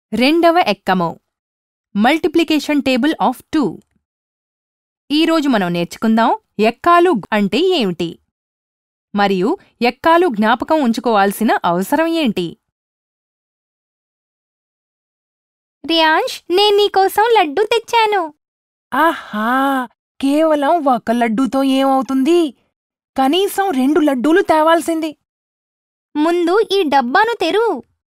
రెండవ ఎక్కము multiplication table of two ఈరోజు మనం నేర్చుకుందాం ఎక్కాలు అంటే ఏమిటి మరియు ఎక్కాలు జ్ఞాపకం ఉంచుకోవాల్సిన అవసరం ఏంటి రియాంష్ నేను నీకోసం లడ్డు తెచ్చాను ఆహా కేవలం ఒక లడ్డూతో ఏమవుతుంది కనీసం రెండు లడ్డూలు తేవాల్సింది ముందు ఈ డబ్బాను తెరువు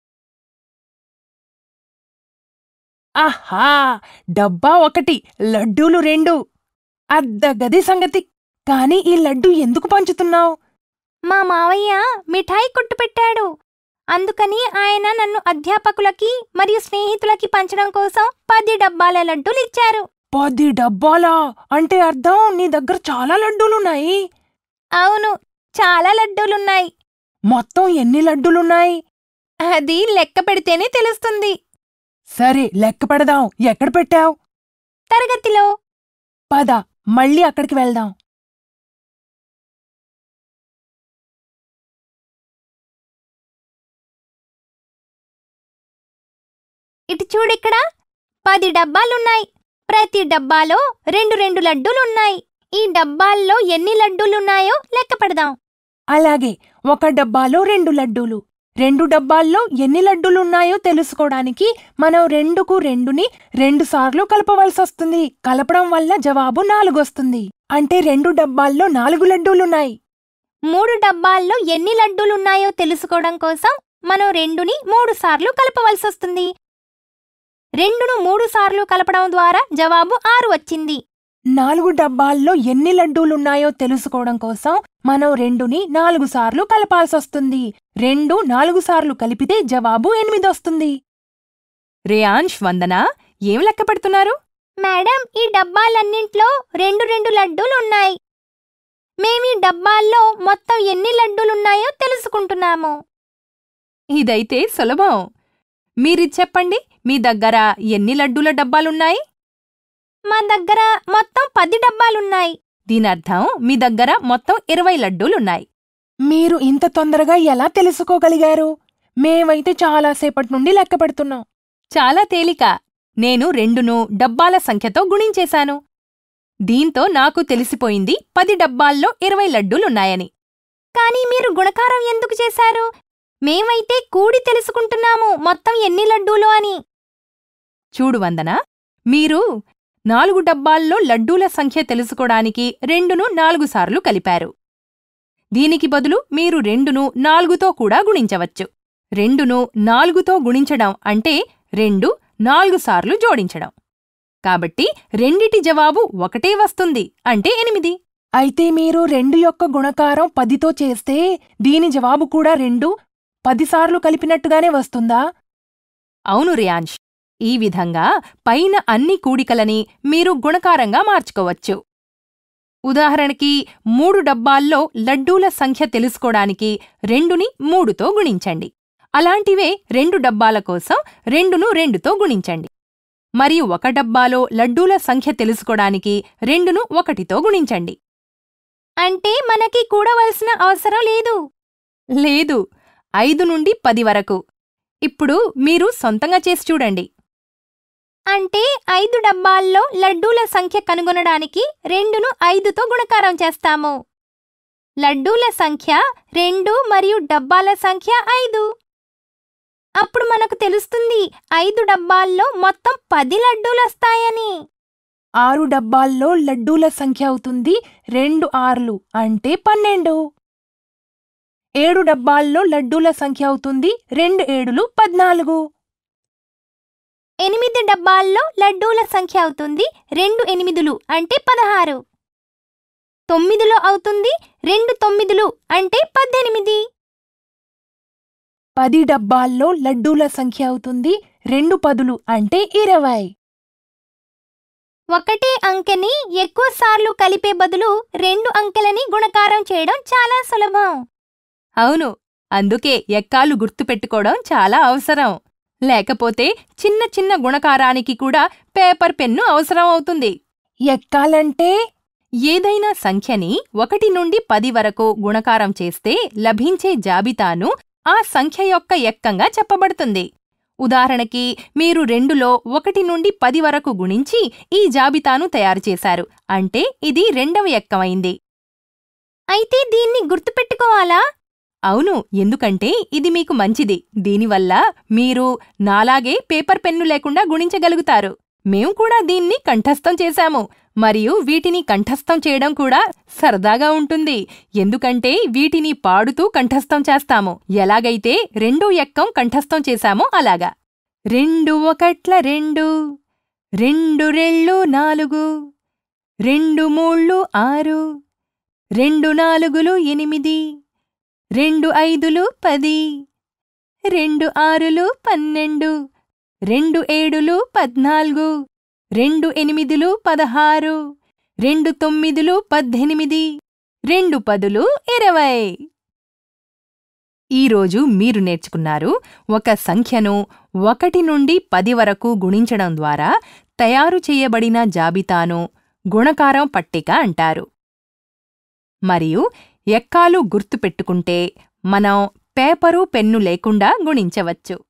ఆహా డబ్బా ఒకటి లడ్డూలు రెండు అద్దగది సంగతి కాని ఈ లడ్డు ఎందుకు పంచుతున్నావు మా మావయ్య మిఠాయి కొట్టు పెట్టాడు అందుకని ఆయన నన్ను అధ్యాపకులకి మరియు స్నేహితులకి పంచడం కోసం పది డబ్బాల లడ్డూలు ఇచ్చారు పది డబ్బాలా అంటే అర్థం నీ దగ్గర చాలా లడ్డూలున్నాయి అవును చాలా లడ్డూలున్నాయి మొత్తం ఎన్ని లడ్డూలున్నాయి అది లెక్క పెడితేనే తెలుస్తుంది సరే లెక్క పెడదాం ఎక్కడ పెట్టావ్ తరగతిలో పద మళ్ళీ అక్కడికి వెళ్దాం ఇటు చూడిక్కడ పది డబ్బాలున్నాయి ప్రతి డబ్బాలో రెండు రెండు లడ్డూలున్నాయి ఈ డబ్బాల్లో ఎన్ని లడ్డూలున్నాయో లెక్క పెడదాం అలాగే ఒక డబ్బాలో రెండు లడ్డూలు రెండు డబ్బాల్లో ఎన్ని లడ్డూలున్నాయో తెలుసుకోవడానికి మనం రెండుకు రెండుని రెండుసార్లు కలపవలసొస్తుంది కలపడం వల్ల జవాబు నాలుగొస్తుంది అంటే రెండు డబ్బాల్లో నాలుగు లడ్డూలున్నాయి మూడు డబ్బాల్లో ఎన్ని లడ్డూలున్నాయో తెలుసుకోవడం కోసం మనం రెండుని మూడు సార్లు కలపవలసొస్తుంది రెండును మూడు సార్లు కలపడం ద్వారా జవాబు ఆరు వచ్చింది నాలుగు డబ్బాల్లో ఎన్ని లడ్డూలున్నాయో తెలుసుకోవడం కోసం మనం రెండుని నాలుగు సార్లు కలపాల్సొస్తుంది రెండు నాలుగు సార్లు కలిపితే జవాబు ఎనిమిదొస్తుంది రేయాన్ష్ వందన ఏం లెక్క పెడుతున్నారు మేడం ఈ డబ్బాలన్నింట్లో రెండు రెండు లడ్డూలున్నాయి మేమీ డబ్బాల్లో మొత్తం ఎన్ని లడ్డూలున్నాయో తెలుసుకుంటున్నాము ఇదైతే సులభం మీరిది చెప్పండి మీ దగ్గర ఎన్ని లడ్డూల డబ్బాలున్నాయి మా దగ్గర మొత్తం పది డబ్బాలున్నాయి దీనర్థం మీ దగ్గర మొత్తం ఇరవై లడ్డూలున్నాయి మీరు ఇంత తొందరగా ఎలా తెలుసుకోగలిగారు మేమైతే చాలాసేపటి నుండి లెక్క పెడుతున్నాం చాలా తేలిక నేను రెండును డబ్బాల సంఖ్యతో గుణించేశాను దీంతో నాకు తెలిసిపోయింది పది డబ్బాల్లో ఇరవై లడ్డూలున్నాయని కానీ మీరు గుణకారం ఎందుకు చేశారు మేమైతే కూడి తెలుసుకుంటున్నాము మొత్తం ఎన్ని లడ్డూలు అని చూడు వందన మీరు నాలుగు డబ్బాల్లో లడ్డూల సంఖ్య తెలుసుకోడానికి రెండును నాలుగు సార్లు కలిపారు దీనికి బదులు మీరు రెండును నాలుగుతో కూడా గుణించవచ్చు రెండును నాలుగుతో గుణించడం అంటే రెండు నాలుగు సార్లు జోడించడం కాబట్టి రెండిటి జవాబు ఒకటే వస్తుంది అంటే ఎనిమిది అయితే మీరు రెండు యొక్క గుణకారం పదితో చేస్తే దీని జవాబు కూడా రెండు పదిసార్లు కలిపినట్టుగానే వస్తుందా అవును రియాన్ష్ ఈ విధంగా పైన అన్ని కూడికలని మీరు గుణకారంగా మార్చుకోవచ్చు ఉదాహరణకి మూడు డబ్బాల్లో లడ్డూల సంఖ్య తెలుసుకోడానికి రెండుని మూడుతో గుణించండి అలాంటివే రెండు డబ్బాల కోసం రెండును రెండుతో గుణించండి మరియు ఒక డబ్బాలో లడ్డూల సంఖ్య తెలుసుకోడానికి రెండును ఒకటితో గుణించండి అంటే మనకి కూడవలసిన అవసరం లేదు లేదు ఐదు నుండి పది వరకు ఇప్పుడు మీరు సొంతంగా చేసి చూడండి అంటే ఐదు డబ్బాల్లో లడ్డూల సంఖ్య కనుగొనడానికి రెండును ఐదుతో గుణకారం చేస్తాము లడ్డూల సంఖ్య రెండు మరియు డబ్బాల సంఖ్య ఐదు అప్పుడు మనకు తెలుస్తుంది ఐదు డబ్బాల్లో మొత్తం పది లడ్డూలొస్తాయని ఆరు డబ్బాల్లో లడ్డూల సంఖ్య అవుతుంది రెండు ఆర్లు అంటే పన్నెండు ఏడు డబ్బాల్లో లడ్డూల సంఖ్య అవుతుంది రెండు ఏడులు పద్నాలుగు ఎనిమిది డబ్బాల్లో లడ్డూల సంఖ్య అవుతుంది రెండు ఎనిమిదిలు అంటే పదహారు తొమ్మిదిలో అవుతుంది రెండు తొమ్మిదిలు అంటే పద్దెనిమిది పది డబ్బాల్లో లడ్డూల సంఖ్య అవుతుంది రెండు పదులు అంటే ఇరవై ఒకటే అంకెని ఎక్కువ సార్లు కలిపే బదులు రెండు అంకెలని గుణకారం చేయడం చాలా సులభం అవును అందుకే ఎక్కాలు గుర్తుపెట్టుకోవడం చాలా అవసరం లేకపోతే చిన్న చిన్న గుణకారానికి కూడా పేపర్ పెన్ను అవసరం అవుతుంది ఎక్కాలంటే ఏదైనా సంఖ్యని ఒకటి నుండి పది వరకు గుణకారం చేస్తే లభించే జాబితాను ఆ సంఖ్య యొక్క ఎక్కంగా చెప్పబడుతుంది ఉదాహరణకి మీరు రెండులో ఒకటి నుండి పది వరకు గుణించి ఈ జాబితాను తయారు చేశారు అంటే ఇది రెండవ ఎక్కమైంది అయితే దీన్ని గుర్తుపెట్టుకోవాలా అవును ఎందుకంటే ఇది మీకు మంచిది దీనివల్ల మీరు నాలాగే పేపర్ పెన్ను లేకుండా గుణించగలుగుతారు మేం కూడా దీన్ని కంఠస్థం చేశాము మరియు వీటిని కంఠస్థం చేయడం కూడా సరదాగా ఉంటుంది ఎందుకంటే వీటిని పాడుతూ కంఠస్థం చేస్తాము ఎలాగైతే రెండో ఎక్కం కంఠస్థం చేశామో అలాగా రెండు ఒకట్ల రెండు రెండు రెళ్ళు నాలుగు రెండు మూళ్ళు ఆరు రెండు నాలుగులు ఎనిమిది రెండు ఐదులు పది రెండు ఆరులు పన్నెండు రెండు ఏడులు పద్నాలుగు రెండు ఎనిమిదిలు పదహారు రెండు తొమ్మిదిలు పద్దెనిమిది రెండు పదులు ఇరవై ఈరోజు మీరు నేర్చుకున్నారు ఒక సంఖ్యను ఒకటి నుండి పది వరకు గుణించడం ద్వారా తయారు చేయబడిన జాబితాను గుణకారం పట్టిక అంటారు మరియు ఎక్కాలు గుర్తుపెట్టుకుంటే మనం పేపరు పెన్ను లేకుండా గుణించవచ్చు